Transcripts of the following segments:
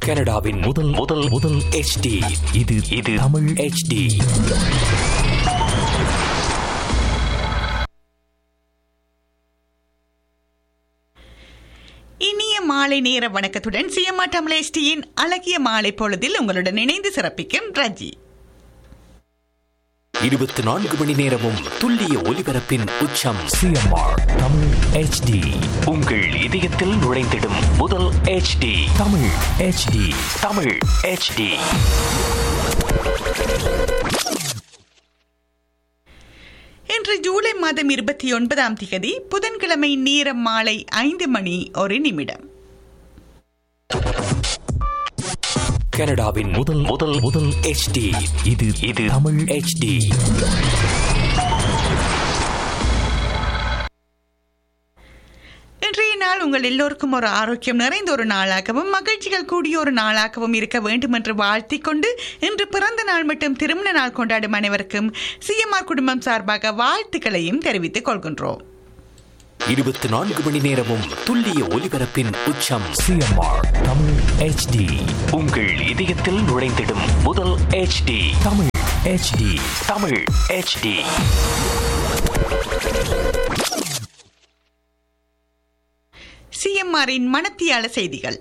கனடாவின் முதல் முதல் முதல் HD இது இது தமிழ் HD இனிய மாலை நேர வணக்கத்துடன் சிஎம்ஆ தமிழேஷ்டியின் அழகிய மாலை பொழுதில் உங்களுடன் இணைந்து சிறப்பிக்கும் ரஜி இருபத்தி நான்கு மணி நேரமும் துல்லிய ஒலிபரப்பின் உச்சம் சிஎம்ஆர் தமிழ் HD உங்கள் இதயத்தில் நுழைந்திடும் முதல் HD Tamil HD Tamil HD இன்று ஜூலை மாதம் இருபத்தி ஒன்பதாம் தேதி புதன்கிழமை நேரம் மாலை ஐந்து மணி ஒரு நிமிடம் கனடாவின் முதல் முதல் முதல் HD இது இது தமிழ் HD இன்றைய நாள் உங்கள் எல்லோருக்கும் ஒரு ஆரோக்கியம் நிறைந்த ஒரு நாளாகவும் மகிழ்ச்சிகள் கூடிய ஒரு நாளாகவும் இருக்க வேண்டும் என்று வாழ்த்திக் கொண்டு இன்று பிறந்த நாள் மற்றும் திருமண நாள் கொண்டாடும் அனைவருக்கும் சிஎம்ஆர் குடும்பம் சார்பாக வாழ்த்துக்களையும் தெரிவித்துக் கொள்கின்றோம் இருபத்தி நான்கு மணி நேரமும் துல்லிய ஒலிபரப்பின் உச்சம் சிஎம்ஆர் தமிழ் HD உங்கள் இதயத்தில் நுழைந்திடும் முதல் HD Tamil HD Tamil HD சிஎம்ஆரின் மனத்தியால செய்திகள்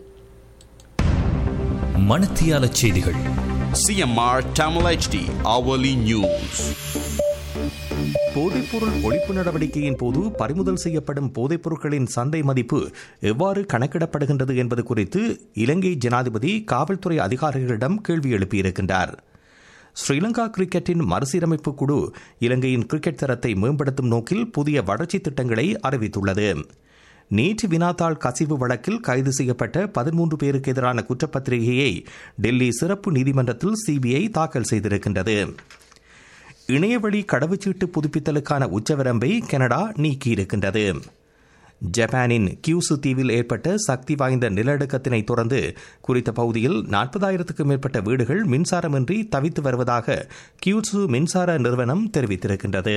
மணத்தியால செய்திகள் CMR Tamil HD hourly news. போதைப்பொருள் ஒழிப்பு நடவடிக்கையின் போது பறிமுதல் செய்யப்படும் போதைப் பொருட்களின் சந்தை மதிப்பு எவ்வாறு கணக்கிடப்படுகின்றது என்பது குறித்து இலங்கை ஜனாதிபதி காவல்துறை அதிகாரிகளிடம் கேள்வி எழுப்பியிருக்கின்றார் ஸ்ரீலங்கா கிரிக்கெட்டின் மறுசீரமைப்பு குழு இலங்கையின் கிரிக்கெட் தரத்தை மேம்படுத்தும் நோக்கில் புதிய வளர்ச்சி திட்டங்களை அறிவித்துள்ளது நீட் வினாத்தாள் கசிவு வழக்கில் கைது செய்யப்பட்ட பதிமூன்று பேருக்கு எதிரான குற்றப்பத்திரிகையை டெல்லி சிறப்பு நீதிமன்றத்தில் சிபிஐ தாக்கல் செய்திருக்கின்றது இணையவழி கடவுச்சீட்டு புதுப்பித்தலுக்கான உச்சவரம்பை கனடா நீக்கியிருக்கின்றது ஜப்பானின் கியூசு தீவில் ஏற்பட்ட சக்தி வாய்ந்த நிலநடுக்கத்தினை தொடர்ந்து குறித்த பகுதியில் நாற்பதாயிரத்துக்கும் மேற்பட்ட வீடுகள் மின்சாரமின்றி தவித்து வருவதாக கியூசு மின்சார நிறுவனம் தெரிவித்திருக்கின்றது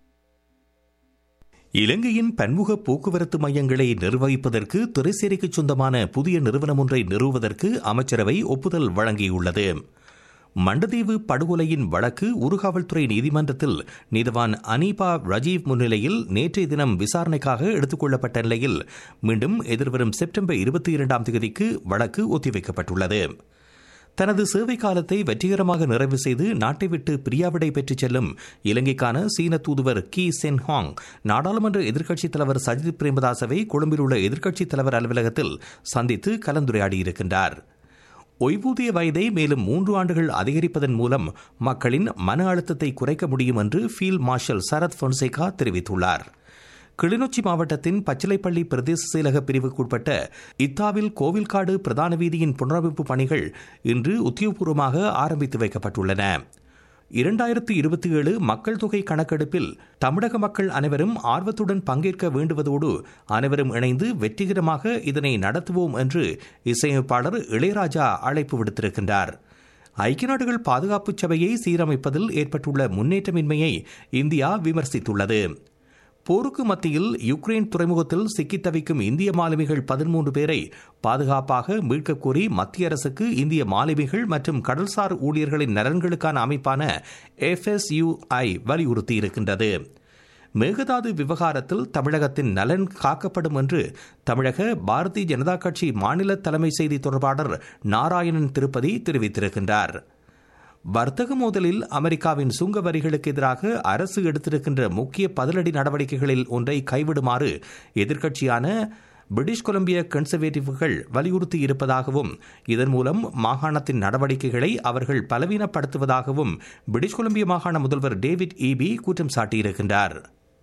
இலங்கையின் பன்முக போக்குவரத்து மையங்களை நிர்வகிப்பதற்கு திரைசேரிக்கு சொந்தமான புதிய நிறுவனம் ஒன்றை நிறுவுவதற்கு அமைச்சரவை ஒப்புதல் வழங்கியுள்ளது மண்டதீவு படுகொலையின் வழக்கு உருகாவல்துறை நீதிமன்றத்தில் நீதிவான் அனீபா ரஜீவ் முன்னிலையில் நேற்றைய தினம் விசாரணைக்காக எடுத்துக் கொள்ளப்பட்ட நிலையில் மீண்டும் எதிர்வரும் செப்டம்பர் இருபத்தி இரண்டாம் தேதிக்கு வழக்கு ஒத்திவைக்கப்பட்டுள்ளது தனது சேவை காலத்தை வெற்றிகரமாக நிறைவு செய்து நாட்டை விட்டு பிரியாவிடை பெற்றுச் செல்லும் இலங்கைக்கான சீன தூதுவர் கி சென் ஹாங் நாடாளுமன்ற எதிர்க்கட்சித் தலைவர் சஜித் பிரேமதாசவை கொழும்பில் உள்ள எதிர்க்கட்சித் தலைவர் அலுவலகத்தில் சந்தித்து கலந்துரையாடியிருக்கின்றார் ஓய்வூதிய வயதை மேலும் மூன்று ஆண்டுகள் அதிகரிப்பதன் மூலம் மக்களின் மன அழுத்தத்தை குறைக்க முடியும் என்று ஃபீல்ட் மார்ஷல் சரத் பொன்சேகா தெரிவித்துள்ளார் கிளிநொச்சி மாவட்டத்தின் பச்சிலைப்பள்ளி பிரதேச செயலக பிரிவுக்குட்பட்ட இத்தாவில் கோவில்காடு பிரதான வீதியின் புனரமைப்பு பணிகள் இன்று உத்தியோகபூர்வமாக ஆரம்பித்து வைக்கப்பட்டுள்ளன இரண்டாயிரத்து இருபத்தி ஏழு மக்கள் தொகை கணக்கெடுப்பில் தமிழக மக்கள் அனைவரும் ஆர்வத்துடன் பங்கேற்க வேண்டுவதோடு அனைவரும் இணைந்து வெற்றிகரமாக இதனை நடத்துவோம் என்று இசையமைப்பாளர் இளையராஜா அழைப்பு விடுத்திருக்கின்றார் ஐக்கிய நாடுகள் பாதுகாப்பு சபையை சீரமைப்பதில் ஏற்பட்டுள்ள முன்னேற்றமின்மையை இந்தியா விமர்சித்துள்ளது போருக்கு மத்தியில் யுக்ரைன் துறைமுகத்தில் சிக்கித் தவிக்கும் இந்திய மாலுமிகள் பதிமூன்று பேரை பாதுகாப்பாக மீட்கக் கோரி மத்திய அரசுக்கு இந்திய மாலுமிகள் மற்றும் கடல்சார் ஊழியர்களின் நலன்களுக்கான அமைப்பான எஃப்எஸ்யுஐ வலியுறுத்தியிருக்கின்றது மேகதாது விவகாரத்தில் தமிழகத்தின் நலன் காக்கப்படும் என்று தமிழக பாரதிய ஜனதா கட்சி மாநில தலைமை செய்தி தொடர்பாளர் நாராயணன் திருப்பதி தெரிவித்திருக்கின்றார் வர்த்தக மோதலில் அமெரிக்காவின் சுங்க வரிகளுக்கு எதிராக அரசு எடுத்திருக்கின்ற முக்கிய பதிலடி நடவடிக்கைகளில் ஒன்றை கைவிடுமாறு எதிர்க்கட்சியான பிரிட்டிஷ் கொலம்பிய கன்சர்வேட்டிவ்கள் வலியுறுத்தி இருப்பதாகவும் இதன் மூலம் மாகாணத்தின் நடவடிக்கைகளை அவர்கள் பலவீனப்படுத்துவதாகவும் பிரிட்டிஷ் கொலம்பிய மாகாண முதல்வர் டேவிட் ஈபி குற்றம் சாட்டியிருக்கின்றார்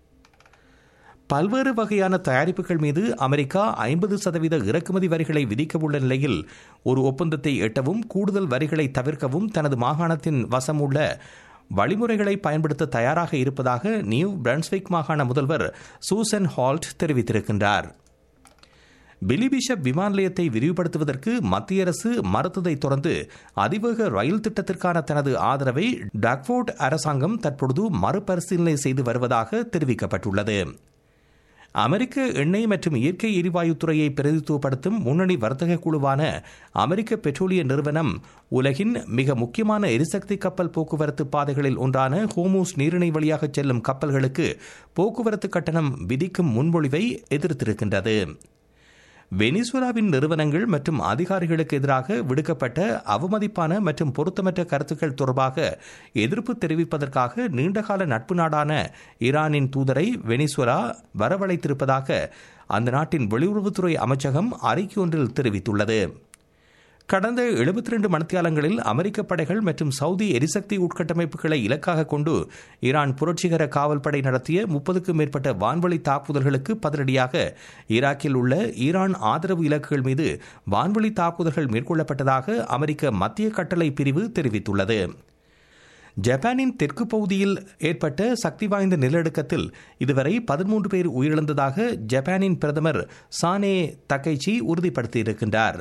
பல்வேறு வகையான தயாரிப்புகள் மீது அமெரிக்கா ஐம்பது சதவீத இறக்குமதி வரிகளை விதிக்க உள்ள நிலையில் ஒரு ஒப்பந்தத்தை எட்டவும் கூடுதல் வரிகளை தவிர்க்கவும் தனது மாகாணத்தின் வசம் உள்ள வழிமுறைகளை பயன்படுத்த தயாராக இருப்பதாக நியூ பிரன்ஸ்விக் மாகாண முதல்வர் சூசன் ஹால்ட் தெரிவித்திருக்கின்றார் பிலிபிஷப் விமான நிலையத்தை விரிவுபடுத்துவதற்கு மத்திய அரசு மறுத்ததை தொடர்ந்து அதிவேக ரயில் திட்டத்திற்கான தனது ஆதரவை டாக்ஃபோர்ட் அரசாங்கம் தற்பொழுது மறுபரிசீலனை செய்து வருவதாக தெரிவிக்கப்பட்டுள்ளது அமெரிக்க எண்ணெய் மற்றும் இயற்கை எரிவாயு துறையை பிரதித்துவப்படுத்தும் முன்னணி வர்த்தக குழுவான அமெரிக்க பெட்ரோலிய நிறுவனம் உலகின் மிக முக்கியமான எரிசக்தி கப்பல் போக்குவரத்து பாதைகளில் ஒன்றான ஹோமூஸ் நீரிணை வழியாக செல்லும் கப்பல்களுக்கு போக்குவரத்து கட்டணம் விதிக்கும் முன்மொழிவை எதிர்த்திருக்கின்றது வெனிசுலாவின் நிறுவனங்கள் மற்றும் அதிகாரிகளுக்கு எதிராக விடுக்கப்பட்ட அவமதிப்பான மற்றும் பொருத்தமற்ற கருத்துக்கள் தொடர்பாக எதிர்ப்பு தெரிவிப்பதற்காக நீண்டகால நட்பு நாடான ஈரானின் தூதரை வெனிசுலா வரவழைத்திருப்பதாக அந்த நாட்டின் வெளியுறவுத்துறை அமைச்சகம் அறிக்கை ஒன்றில் தெரிவித்துள்ளது கடந்த எழுபத்தி ரெண்டு மணித்தியாலங்களில் அமெரிக்க படைகள் மற்றும் சவுதி எரிசக்தி உட்கட்டமைப்புகளை இலக்காக கொண்டு ஈரான் புரட்சிகர காவல்படை நடத்திய முப்பதுக்கும் மேற்பட்ட வான்வழி தாக்குதல்களுக்கு பதிலடியாக ஈராக்கில் உள்ள ஈரான் ஆதரவு இலக்குகள் மீது வான்வழி தாக்குதல்கள் மேற்கொள்ளப்பட்டதாக அமெரிக்க மத்திய கட்டளை பிரிவு தெரிவித்துள்ளது ஜப்பானின் தெற்கு பகுதியில் ஏற்பட்ட சக்தி வாய்ந்த நிலநடுக்கத்தில் இதுவரை பதிமூன்று பேர் உயிரிழந்ததாக ஜப்பானின் பிரதமர் சானே தக்கைச்சி உறுதிப்படுத்தியிருக்கின்றார்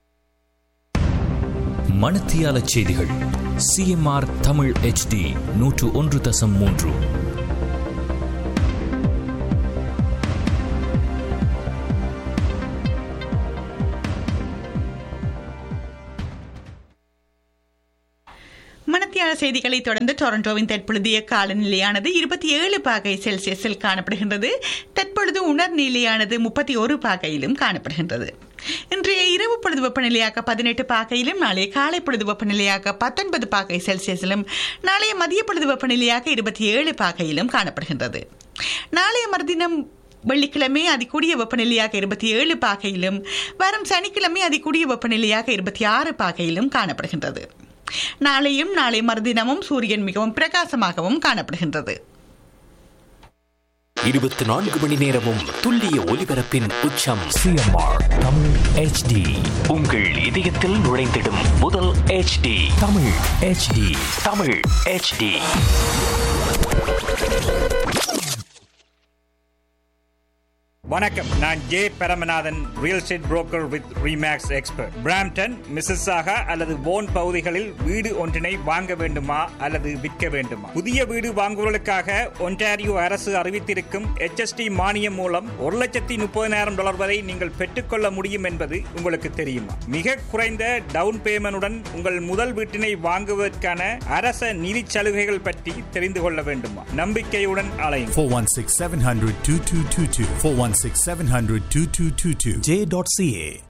மணத்தியால செய்திகள் சிஎம்ஆர் தமிழ் ஹெச்டி நூற்று ஒன்று தசம் மூன்று மணத்தியால செய்திகளை தொடர்ந்து டொரண்டோவின் தற்பொழுதைய காலநிலையானது இருபத்தி ஏழு பாகை செல்சியஸில் காணப்படுகின்றது தற்பொழுது உணர்நிலையானது முப்பத்தி ஒரு பாகையிலும் காணப்படுகின்றது இன்றைய இரவு பொழுது வெப்பநிலையாக பதினெட்டு பாகையிலும் நாளைய காலை பொழுது வெப்பநிலையாக பத்தொன்பது பாகை செல்சியஸிலும் நாளைய மதிய பொழுது வெப்பநிலையாக இருபத்தி ஏழு பாகையிலும் காணப்படுகின்றது நாளைய மறுதினம் வெள்ளிக்கிழமை அதிகூடிய வெப்பநிலையாக இருபத்தி ஏழு பாகையிலும் வரும் சனிக்கிழமை அதிகூடிய வெப்பநிலையாக இருபத்தி ஆறு பாகையிலும் காணப்படுகின்றது நாளையும் நாளை மறுதினமும் சூரியன் மிகவும் பிரகாசமாகவும் காணப்படுகின்றது இருபத்தி நான்கு மணி நேரமும் துல்லிய ஒலிபரப்பின் உச்சம் சிஎம்ஆர் தமிழ் ஹெச்டி உங்கள் இதயத்தில் நுழைந்திடும் முதல் HD Tamil HD Tamil HD வணக்கம் நான் J Paramanathan real estate broker with Remax expert Brampton Mississauga அல்லது போன் பகுதிகளில் வீடு ஒன்றினை வாங்க வேண்டுமா அல்லது விற்க வேண்டுமா புதிய வீடு வாங்குவதற்காக ஒன்டாரியோ அரசு அறிவித்திருக்கும் HST மானியம் மூலம் ஒரு லட்சத்தி முப்பதினாயிரம் டாலர் வரை நீங்கள் பெற்றுக்கொள்ள முடியும் என்பது உங்களுக்கு தெரியுமா மிக குறைந்த டவுன் பேமெண்டுடன் உங்கள் முதல் வீட்டினை வாங்குவதற்கான அரச நிதி சலுகைகள் பற்றி தெரிந்து கொள்ள வேண்டுமா நம்பிக்கையுடன் அலையும் 416 700 2222. 416 700 2222. J dot CA